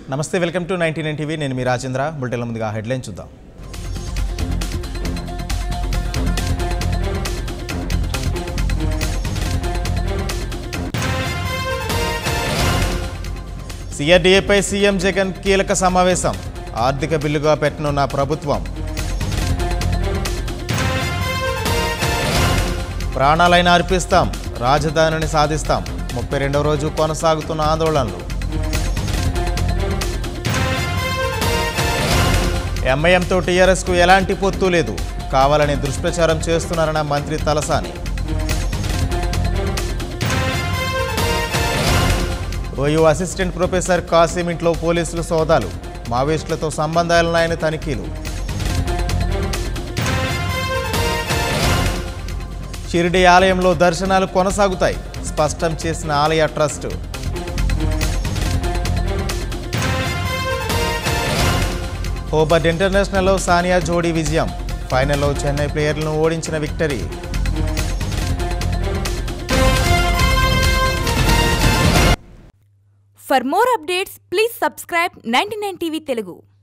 నమస్తే welcome to ninety nine TV నేను మీ రాజేంద్ర బులెటిన్ల ముందుగా హెడ్లైన్ చూద్దాం సిఆర్డీఏపై సీఎం జగన్ కీలక సమావేశం ఆర్థిక బిల్లుగా పెట్టనున్న ప్రభుత్వం ప్రాణాలైనా అర్పిస్తాం రాజధానిని సాధిస్తాం ముప్పై రెండవ రోజు కొనసాగుతున్న ఆందోళనలు ఎంఐఎంతో టీఆర్ఎస్కు ఎలాంటి పొత్తు లేదు కావాలని దుష్ప్రచారం చేస్తున్నారన్న మంత్రి Talasani OU assistant professor Kasim ఇంట్లో పోలీసులు సోదాలు మావోయిస్టులతో సంబంధాలున్నాయని తనిఖీలు షిరిడి ఆలయంలో దర్శనాలు కొనసాగుతాయి స్పష్టం చేసిన ఆలయ ట్రస్ట్ హోబర్ట్ ఇంటర్నేషనల్లో సానియా జోడీ విజయం ఫైనల్లో చెన్నై ప్లేయర్లను ఓడించిన victory For more updates, please subscribe 99 TV Telugu.